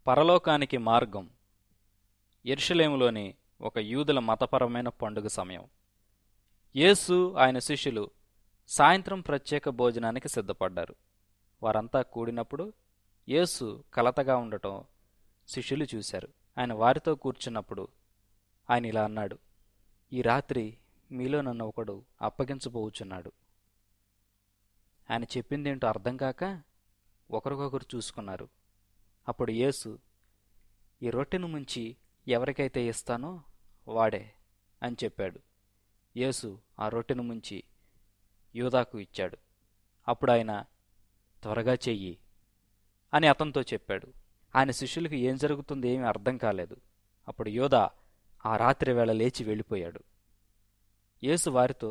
పరలోకానికి మార్గం ఎర్షలేములోని ఒక యూదుల మతపరమైన పండుగ సమయం యేసు ఆయన శిష్యులు సాయంత్రం ప్రత్యేక భోజనానికి సిద్ధపడ్డారు వారంతా కూడినప్పుడు యేసు కలతగా ఉండటం శిష్యులు చూశారు ఆయన వారితో కూర్చున్నప్పుడు ఆయన ఇలా అన్నాడు ఈ రాత్రి మీలో నన్ను ఒకడు అప్పగించబోచున్నాడు ఆయన చెప్పిందేంటో అర్థం కాక ఒకరికొకరు చూసుకున్నారు అప్పుడు యేసు ఈ రొట్టెను ముంచి ఎవరికైతే ఇస్తానో వాడే అని చెప్పాడు యేసు ఆ రొట్టెను ముంచి యూదాకు ఇచ్చాడు అప్పుడు ఆయన త్వరగా చెయ్యి అని అతనితో చెప్పాడు ఆయన శిష్యులకు ఏం జరుగుతుందో ఏమీ అర్థం కాలేదు అప్పుడు యోధా ఆ రాత్రి వేళ లేచి వెళ్ళిపోయాడు యేసు వారితో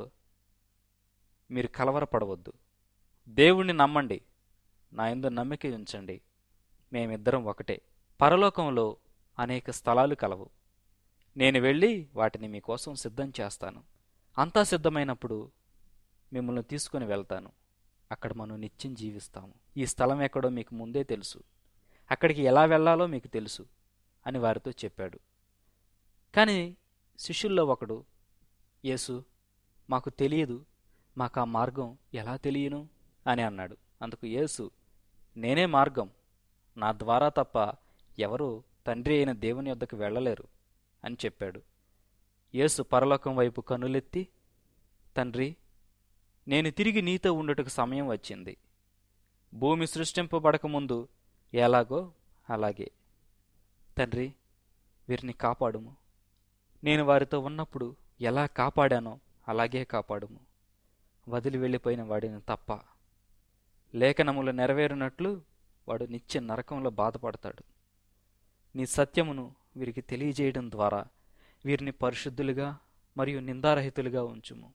మీరు కలవరపడవద్దు దేవుణ్ణి నమ్మండి నా ఎందు నమ్మిక ఉంచండి మేమిద్దరం ఒకటే పరలోకంలో అనేక స్థలాలు కలవు నేను వెళ్ళి వాటిని మీకోసం సిద్ధం చేస్తాను అంతా సిద్ధమైనప్పుడు మిమ్మల్ని తీసుకుని వెళ్తాను అక్కడ మనం నిత్యం జీవిస్తాము ఈ స్థలం ఎక్కడో మీకు ముందే తెలుసు అక్కడికి ఎలా వెళ్ళాలో మీకు తెలుసు అని వారితో చెప్పాడు కానీ శిష్యుల్లో ఒకడు యేసు మాకు తెలియదు మాకు ఆ మార్గం ఎలా తెలియను అని అన్నాడు అందుకు యేసు నేనే మార్గం నా ద్వారా తప్ప ఎవరూ తండ్రి అయిన దేవుని వద్దకు వెళ్ళలేరు అని చెప్పాడు యేసు పరలోకం వైపు కన్నులెత్తి తండ్రి నేను తిరిగి నీతో ఉండుటకు సమయం వచ్చింది భూమి సృష్టింపబడకముందు ఎలాగో అలాగే తండ్రి వీరిని కాపాడుము నేను వారితో ఉన్నప్పుడు ఎలా కాపాడానో అలాగే కాపాడుము వదిలి వెళ్ళిపోయిన వాడిని తప్ప లేఖనములు నెరవేరినట్లు వాడు నిత్య నరకంలో బాధపడతాడు నీ సత్యమును వీరికి తెలియజేయడం ద్వారా వీరిని పరిశుద్ధులుగా మరియు నిందారహితులుగా ఉంచుము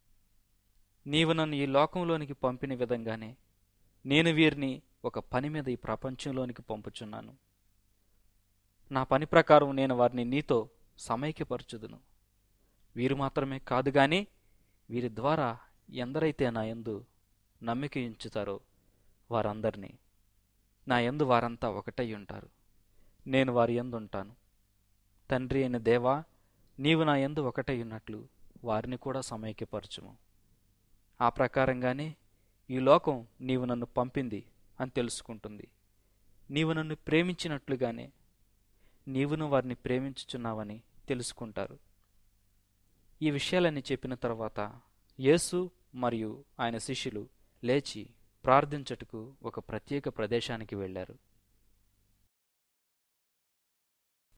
నీవు నన్ను ఈ లోకంలోనికి పంపిన విధంగానే నేను వీరిని ఒక పని మీద ఈ ప్రపంచంలోనికి పంపుచున్నాను నా పని ప్రకారం నేను వారిని నీతో సమైక్యపరచుదును వీరు మాత్రమే కాదు గాని వీరి ద్వారా ఎందరైతే నా యందు నమ్మిక ఉంచుతారో వారందరినీ నా యందు వారంతా ఒకటై ఉంటారు నేను వారి యందు ఉంటాను తండ్రి అయిన దేవా నీవు నా యందు ఒకటై ఉన్నట్లు వారిని కూడా సమైక్యపరచుము ఆ ప్రకారంగానే ఈ లోకం నీవు నన్ను పంపింది అని తెలుసుకుంటుంది నీవు నన్ను ప్రేమించినట్లుగానే నీవును వారిని ప్రేమించుచున్నావని తెలుసుకుంటారు ఈ విషయాలన్నీ చెప్పిన తర్వాత యేసు మరియు ఆయన శిష్యులు లేచి ప్రార్థించటకు ఒక ప్రత్యేక ప్రదేశానికి వెళ్ళారు